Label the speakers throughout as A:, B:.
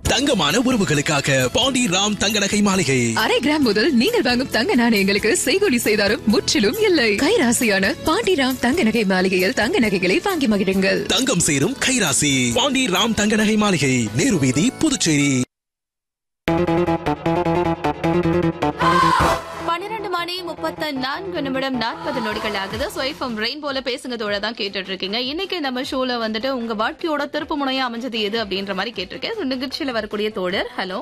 A: தங்கமான உறவுகளுக்காக பாண்டி ராம் தங்க நகை மாளிகை
B: அரை கிராம் முதல் நீங்கள் வாங்கும் தங்க நாணயங்களுக்கு செய்கூலி செய்தாரும் முற்றிலும் இல்லை கைராசியான பாண்டிராம் தங்க நகை மாளிகையில் தங்க நகைகளை வாங்கி மகிழுங்கள்
A: தங்கம் சேரும் கைராசி பாண்டி ராம் தங்க நகை மாளிகை நேரு வீதி புதுச்சேரி
C: பன்னிரண்டு மணி முப்பத்த நான்கு நிமிடம் நாற்பது நொடிகள் ஆகுது ஸ்வைஃபம் ரெயின் போல பேசுங்க தோட தான் கேட்டுட்டு இருக்கீங்க இன்னைக்கு நம்ம ஷோல வந்துட்டு உங்க வாழ்க்கையோட திருப்பு முனையா அமைஞ்சது எது அப்படின்ற மாதிரி கேட்டிருக்கேன் So, நிகழ்ச்சியில வரக்கூடிய தோழர் ஹலோ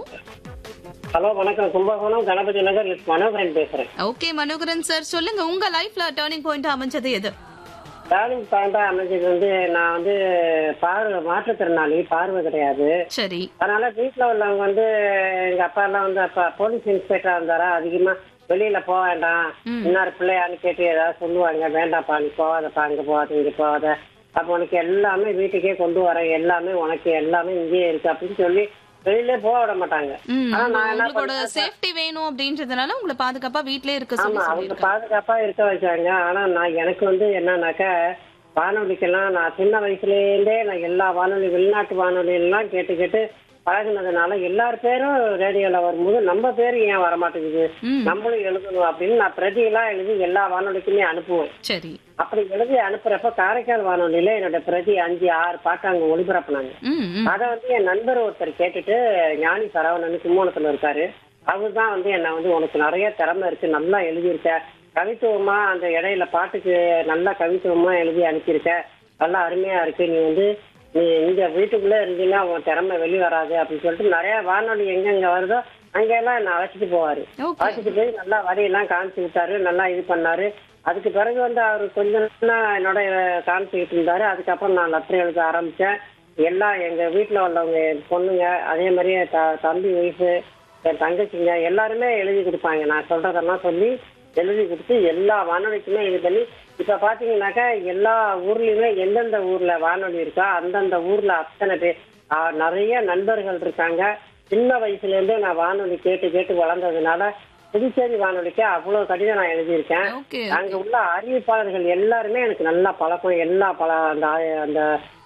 D: ஹலோ வணக்கம் கும்பகோணம் கணபதி நகர் எஸ் மனோகரன் பேசுறேன்
C: ஓகே மனோகரன் சார் சொல்லுங்க உங்க லைஃப்ல டேர்னிங் பாயிண்ட் அமைஞ்சது எது
D: டேர்னிங் பாயிண்டா அமைஞ்சது வந்து நான் வந்து பார்வை மாற்றுத்திறனாளி பார்வை கிடையாது
C: சரி
D: அதனால வீட்டுல உள்ளவங்க வந்து எங்க அப்பா எல்லாம் வந்து அப்ப போலீஸ் இன்ஸ்பெக்டரா இருந்தாரா அதிகமா வெளியில போக வேண்டாம் இன்னொரு பிள்ளையான்னு கேட்டு ஏதாவது சொல்லுவாங்க வேண்டாம்ப்பா நீ போகாதப்பா இங்க போகாத இங்க போகாத அப்ப உனக்கு எல்லாமே வீட்டுக்கே கொண்டு வரேன் எல்லாமே உனக்கு எல்லாமே இங்கேயே இருக்கு அப்படின்னு சொல்லி வெளியிலே போக விட மாட்டாங்க
C: ம்,
D: ஆனா நான் என்ன
C: உங்களோட
D: பண்ணேன்
C: சேஃப்டி வேணும் அப்படின்றதுனால உங்களை பாதுகாப்பா வீட்லயே இருக்க சொல்லி
D: ஆமா அவங்க
C: சொல்லியிருக்காங்க
D: பாதுகாப்பா இருக்க வச்சாங்க ஆனா நான் எனக்கு வந்து என்னன்னாக்கா வானொலிக்கெல்லாம் நான் சின்ன வயசுல இருந்தே நான் எல்லா வானொலி வெளிநாட்டு வானொலி எல்லாம் கேட்டு கேட்டு பழகுனதுனால எல்லார் பேரும் ரேடியோல வரும்போது நம்ம பேரு ஏன் வரமாட்டேங்குது
C: ம்.
D: நம்மளும் எழுதணும் அப்படின்னு நான் பிரதியெல்லாம் எழுதி எல்லா வானொலிக்குமே அனுப்புவேன்
C: சரி
D: அப்படி எழுதி அனுப்புறப்ப காரைக்கால் வானொலியில என்னோட பிரதி அஞ்சு ஆறு பாட்டு அங்க ஒளிபரப்புனாங்க
C: ம் ம்
D: அதை வந்து என் நண்பர் ஒருத்தர் கேட்டுட்டு ஞானி சரவணன் கும்போணத்துல இருக்காரு அவர் தான் வந்து என்ன வந்து உனக்கு நிறைய திறமை இருக்கு நல்லா எழுதியிருக்க கவித்துவமா அந்த இடையில பாட்டுக்கு நல்லா கவித்துவமா எழுதி அனுப்பியிருக்க நல்லா அருமையா இருக்கு நீ வந்து நீ இங்க வீட்டுக்குள்ள இருந்தீங்கன்னா உன் திறமை வெளி வராது அப்படின்னு சொல்லிட்டு நிறைய வானொலி எங்கெங்க வருதோ அங்கெல்லாம் என்ன அழைச்சிட்டு போவாரு
C: ஓகே
D: அழைச்சிட்டு போய் நல்லா வரியெல்லாம் காமிச்சு விட்டாரு நல்லா இது பண்ணாரு அதுக்கு பிறகு வந்து அவர் கொஞ்ச நாள் என்னோட காமிச்சுக்கிட்டு இருந்தாரு அதுக்கப்புறம் நான் லெட்டர் எழுத ஆரம்பிச்சேன் எல்லாம் எங்க வீட்டுல உள்ளவங்க என் பொண்ணுங்க அதே மாதிரியே த- தம்பி ஒய்ஃபு என் தங்கச்சிங்க எல்லாருமே எழுதி கொடுப்பாங்க நான் சொல்றதெல்லாம் சொல்லி எழுதி கொடுத்து எல்லா வானொலிக்குமே இது பண்ணி இப்ப பாத்தீங்கன்னாக்கா எல்லா ஊர்லயுமே எந்தெந்த ஊர்ல வானொலி இருக்கோ அந்தந்த ஊர்ல அத்தனை பேர் ஆ, நிறைய நண்பர்கள் இருக்காங்க சின்ன வயசுல இருந்தே நான் வானொலி கேட்டு கேட்டு வளர்ந்ததுனால புதுச்சேரி வானொலிக்கு அவ்வளவு கடிதம் நான் எழுதியிருக்கேன்
C: ஓகே
D: அங்க உள்ள அறிவிப்பாளர்கள் எல்லாருமே எனக்கு நல்லா பழக்கம் எல்லா பல அந்த அந்த